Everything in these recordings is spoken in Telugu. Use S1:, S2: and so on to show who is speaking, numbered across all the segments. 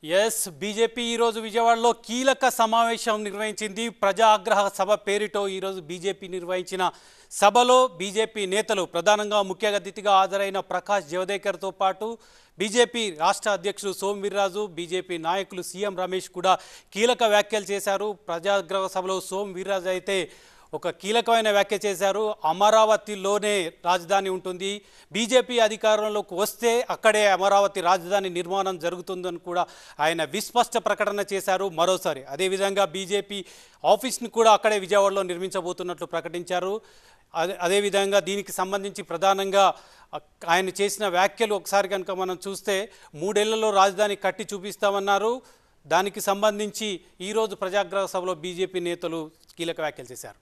S1: ఎస్ బీజేపీ ఈరోజు విజయవాడలో కీలక సమావేశం నిర్వహించింది ప్రజా ఆగ్రహ సభ పేరిటో ఈరోజు బీజేపీ నిర్వహించిన సభలో బీజేపీ నేతలు ప్రధానంగా ముఖ్య అతిథిగా హాజరైన ప్రకాష్ జవదేకర్తో పాటు బీజేపీ రాష్ట్ర అధ్యక్షుడు సోమ్ వీర్రాజు బీజేపీ నాయకులు సీఎం రమేష్ కూడా కీలక వ్యాఖ్యలు చేశారు ప్రజాగ్రహ సభలో సోమ్ వీర్రాజు అయితే ఒక కీలకమైన వ్యాఖ్య చేశారు అమరావతిలోనే రాజధాని ఉంటుంది బీజేపీ అధికారంలోకి వస్తే అక్కడే అమరావతి రాజధాని నిర్మాణం జరుగుతుందని కూడా ఆయన విస్పష్ట ప్రకటన చేశారు మరోసారి అదేవిధంగా బీజేపీ ఆఫీస్ని కూడా అక్కడే విజయవాడలో నిర్మించబోతున్నట్లు ప్రకటించారు అదే అదేవిధంగా దీనికి సంబంధించి ప్రధానంగా అక్- ఆయన చేసిన వ్యాఖ్యలు ఒకసారి కనుక మనం చూస్తే మూడేళ్లలో రాజధాని కట్టి చూపిస్తామన్నారు దానికి సంబంధించి ఈరోజు ప్రజాగ్రహ సభలో బీజేపీ నేతలు కీలక వ్యాఖ్యలు చేశారు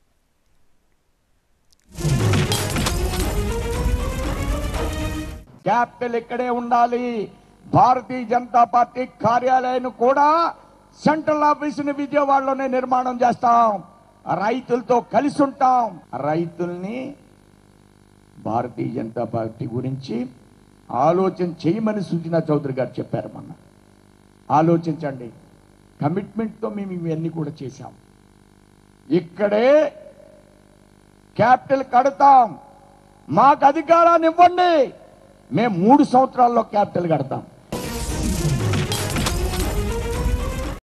S2: క్యాపిటల్ ఇక్కడే ఉండాలి భారతీయ జనతా పార్టీ కార్యాలయాన్ని కూడా సెంట్రల్ ఆఫీసుని విజయవాడలోనే నిర్మాణం చేస్తాం రైతులతో కలిసి ఉంటాం రైతుల్ని భారతీయ జనతా పార్టీ గురించి ఆలోచన చేయమని సుజనా చౌదరి గారు చెప్పారు మొన్న ఆలోచించండి కమిట్మెంట్తో మేము ఇవన్నీ కూడా చేశాం ఇక్కడే క్యాపిటల్ కడతాం మాకు అధికారాన్ని ఇవ్వండి మేము మూడు సంవత్సరాల్లో క్యాపిటల్ కడతాం